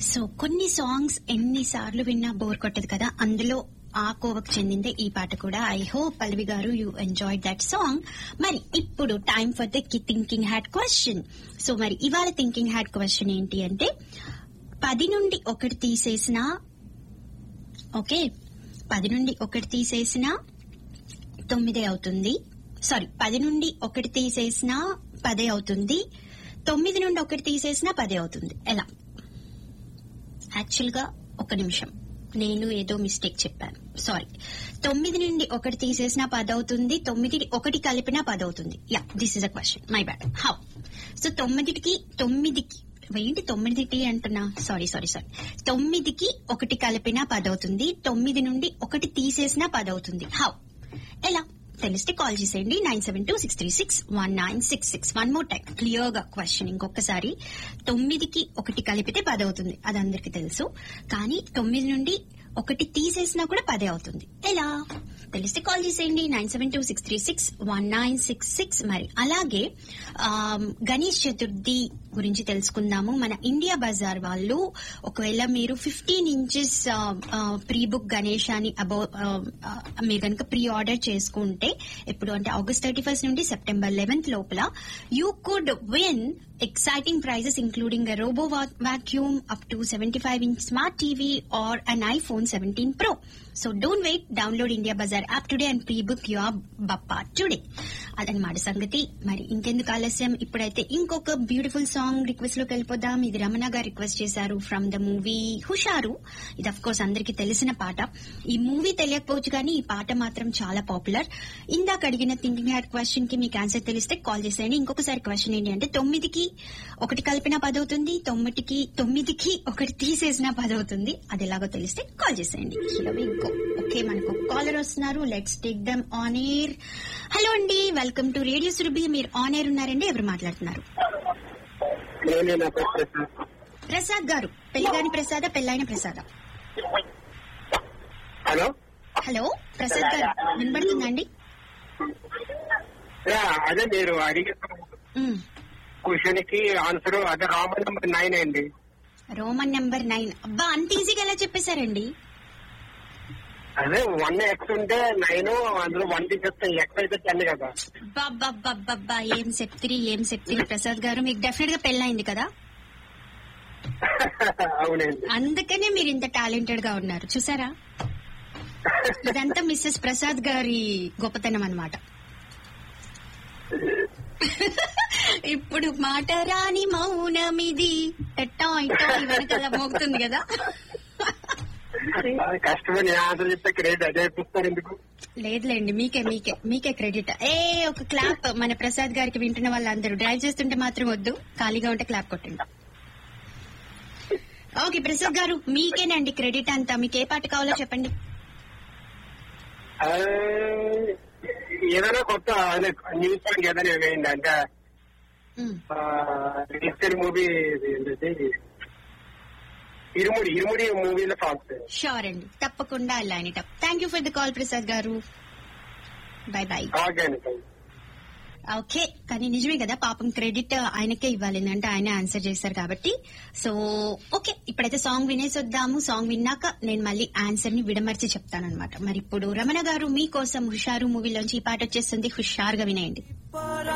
So కొన్ని songs ఎన్నిసార్లు విన్నా బోర్ కొట్టదు కదా అందులో ఆ కోవకు చెందిందే ఈ పాట కూడా ఐ హోప్ పల్లవి గారు యూ ఎంజాయ్ దట్ సాంగ్ మరి ఇప్పుడు time for the thinking hat question so మరి ఇవాళ థింకింగ్ హ్యాడ్ క్వశ్చన్ ఏంటి అంటే పది నుండి ఒకటి తీసేసిన ఓకే పది నుండి ఒకటి తీసేసిన తొమ్మిదే అవుతుంది సారీ పది నుండి ఒకటి తీసేసిన పదే అవుతుంది తొమ్మిది నుండి ఒకటి తీసేసిన పదే అవుతుంది ఎలా యాక్చువల్ గా ఒక నిమిషం నేను ఏదో మిస్టేక్ చెప్పాను సారీ తొమ్మిది నుండి ఒకటి తీసేసిన పది అవుతుంది తొమ్మిది ఒకటి కలిపినా పది అవుతుంది yeah this is a question my bad how so తొమ్మిదికి తొమ్మిదికి ఏంటి తొమ్మిదికి అంటున్నా సారీ సారీ సారీ తొమ్మిదికి ఒకటి కలిపినా పది అవుతుంది తొమ్మిది నుండి ఒకటి తీసేసినా పది అవుతుంది హౌ ఎలా తెలిస్తే కాల్ చేసేయండి nine seven two six three six one nine six six one more time clear గా క్వశ్చన్ ఇంకొకసారి తొమ్మిదికి ఒకటి కలిపితే పది అవుతుంది అది అందరికి తెలుసు కానీ తొమ్మిది నుండి ఒకటి తీసేసినా కూడా పదే అవుతుంది ఎలా తెలిస్తే కాల్ చేసేయండి nine seven two six three six one nine six six మరి అలాగే ఆమ్, గణేష్ చతుర్థి గురించి తెలుసుకుందాము మన ఇండియా బజార్ వాళ్ళు ఒకవేళ మీరు fifteen inches pre book Ganesh అని అబౌ మీరు కనుక ప్రీ ఆర్డర్ చేసుకుంటే ఇప్పుడు అంటే ఆగస్ట్ థర్టీ ఫస్ట్ నుండి సెప్టెంబర్ లెవెన్త్ లోపల you could win exciting prizes including a robo va- vacuum up to 75 inch smart TV or an iPhone 17 Pro. So don't wait, download India Bazaar app today and pre-book your Bappa today. అదనమాట సంగతి మరి ఇంకెందుకు ఆలస్యం ఇప్పుడైతే ఇంకొక beautiful song request లోకి వెళ్ళిపోదాం ఇది రమణ గారు రిక్వెస్ట్ చేశారు ఫ్రమ్ ద మూవీ హుషారు ఇది అఫ్ కోర్స్ అందరికి తెలిసిన పాట ఈ మూవీ తెలియకపోవచ్చు కానీ ఈ పాట మాత్రం చాలా పాపులర్ ఇందాక అడిగిన థింకింగ్ హ్యాడ్ క్వశ్చన్ కి మీకు ఆన్సర్ తెలిస్తే కాల్ చేసేయండి ఇంకొకసారి క్వశ్చన్ ఏంటి అంటే తొమ్మిదికి ఒకటి కలిపిన పది అవుతుంది తొమ్మిదికి తొమ్మిదికి ఒకటి తీసేసిన పది అవుతుంది అది ఎలాగో తెలిస్తే కాల్ చేసేయండి Here we go. ఓకే మనకు కాలర్ వస్తున్నారు let's take them on air hello అండి వెల్కమ్ టు రేడియో సురభి మీరు ఆన్ ఎయిర్ ఉన్నారండి ఎవరు మాట్లాడుతున్నారు నేనే నా పేరు ప్రసాద్. ప్రసాద్ గారు పెళ్లిగాని ప్రసాద పెళ్ళైన ప్రసాద హలో హలో ప్రసాద్ గారు వినబడుతుందండి యా, అదే మీరు అడిగిన మ్, క్వశ్చన్ కి ఆన్సర్ అదే రామన్ నెంబర్ నైన్ అండి రోమన్ నెంబర్ నైన్ అబ్బా అంత ఈజీగా ఎలా చెప్పేశారండి అదే వన్ ఎక్స్ ఉంటే నైన్ అందులో వన్ తీసేస్తే ఎక్స్ అయితే టెన్ కదా బాబ్బా ఏం చెప్తిరి ఏం చెప్తిరి ప్రసాద్ గారు మీకు డెఫినెట్ గా పెళ్ళైంది కదా అవునండి అందుకనే మీరు ఇంత టాలెంటెడ్ గా ఉన్నారు చూసారా ఇదంతా మిస్సెస్ ప్రసాద్ గారి గొప్పతనం అన్నమాట ఇప్పుడు మాట రాని మౌనమిది టెట్టాయ్ టాయ్ వెనకాల మోగుతుంది కదా అది కష్టమని ఆన్సర్ చెప్తే క్రెడిట్ అదే ఇప్పిస్తారు ఎందుకు లేదులేండి మీకే మీకే మీకే క్రెడిట్ ఏ ఒక క్లాప్ మన ప్రసాద్ గారికి వింటున్న వాళ్ళందరూ డ్రైవ్ చేస్తుంటే మాత్రం వద్దు ఖాళీగా ఉంటే క్లాప్ కొట్టండి ఓకే ప్రసాద్ గారు మీకేనండి క్రెడిట్ అంతా మీకు ఏ పాట కావాలో చెప్పండి ఆ, ఏదైనా కొత్త అదే న్యూస్ సాంగ్ ఏదైనా వేయండి అంటే మ్, రీసెంట్ మూవీ ఇరుముడి ఇరుముడి మూవీలో సాంగ్స్ షూర్ అండి తప్పకుండా line it up thank you for the call Prasad గారు బై బై ఓకే అండి థాంక్స్. ఓకే కానీ నిజమే కదా పాపం క్రెడిట్ ఆయనకే ఇవ్వాలి అంటే ఆయన ఆన్సర్ చేశారు కాబట్టి సో ఓకే ఇప్పుడైతే సాంగ్ వినేసొద్దాము సాంగ్ విన్నాక నేను మళ్ళీ ఆన్సర్ ని విడమర్చి చెప్తానన్నమాట మరి ఇప్పుడు రమణ గారు మీకోసం హుషారు మూవీలోంచి ఈ పాట వచ్చేస్తుంది హుషారుగా వినేయండి